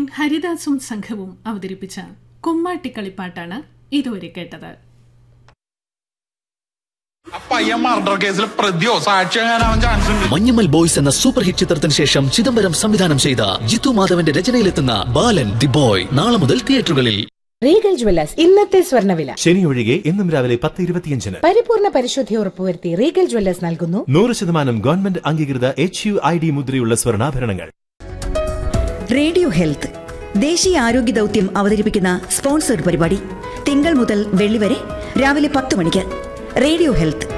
ഹരിദാസും സംഘവും അവതരിപ്പിച്ച കുമ്മാട്ടിക്കളിപ്പാട്ടാണ് ഇതുവരെ കേട്ടത് ആ പയ്യൻ മർഡർ കേസിൽ പ്രതിയോ സാക്ഷിയാകാനാവാൻ ചാൻസ് ഉണ്ട് മഞ്ഞമ്മൽ ബോയ്സ് എന്ന സൂപ്പർ ഹിറ്റ് ചിത്രത്തിന് ശേഷം ചിദംബരം സംവിധാനം ചെയ്ത ജിത്തു മാധവന്റെ രചനയിലെത്തുന്ന ബാലൻ ദി ബോയ് നാളെ മുതൽ തിയേറ്ററുകളിൽ റീഗൽ ജ്വല്ലേഴ്സ് ഇന്നത്തെ സ്വർണ്ണവില ശനി ഒഴികെ ഇന്നും രാവിലെ പത്ത് ഇരുപത്തിയഞ്ചിന് പരിപൂർണ പരിശുദ്ധി ഉറപ്പുവരുത്തി റീഗൽ ജ്വല്ലേഴ്സ് നൽകുന്നു നൂറ് ശതമാനം ഗവൺമെന്റ് അംഗീകൃത എച്ച് യു ഐ ഡി മുദ്രയുള്ള സ്വർണ്ണാഭരണങ്ങൾ റേഡിയോ ഹെൽത്ത് ദേശീയ ആരോഗ്യ ദൗത്യം അവതരിപ്പിക്കുന്ന സ്പോൺസർഡ് പരിപാടി തിങ്കൾ മുതൽ വെള്ളി വരെ രാവിലെ പത്ത് മണിക്ക് റേഡിയോ ഹെൽത്ത്